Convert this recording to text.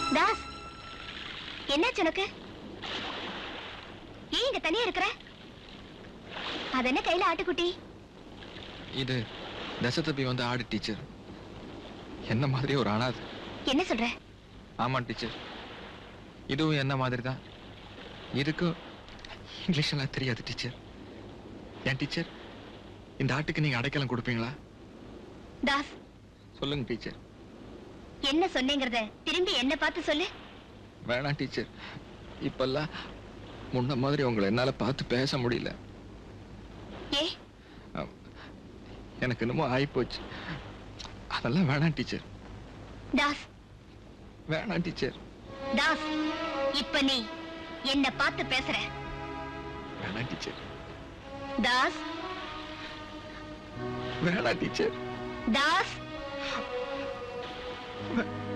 தாஸ் என்னாச்சு உனக்கு ஏன் இங்க தனியா இருக்கிற அது என்ன கையில ஆட்டுக்குட்டி இது தசை தப்பி வந்து ஆடு டீச்சர் என்ன மாதிரி ஒரு அனாது என்ன சொல்ற ஆமா டீச்சர் இதுவும் என்ன மாதிரி தான் இதுக்கும் இங்கிலீஷ் எல்லாம் தெரியாது டீச்சர் ஏன் டீச்சர் இந்த ஆட்டுக்கு நீங்க அடைக்கலம் கொடுப்பீங்களா தாஸ் சொல்லுங்க டீச்சர் என்ன சொன்னேங்கிறத திரும்பி என்ன பார்த்து சொல்லு வேணாம் டீச்சர் இப்பெல்லாம் முன்ன மாதிரி உங்களை என்னால பார்த்து பேச முடியல ஏ அஹ், எனக்கு என்னமோ ஆயிப்போச்சு அதெல்லாம் வேணாம் டீச்சர் தாஸ் வேணாம் டீச்சர் தாஸ் இப்ப நீ என்ன பார்த்து பேசுற வேணாம் டீச்சர் தாஸ் வேணாம் டீச்சர் தாஸ் வே-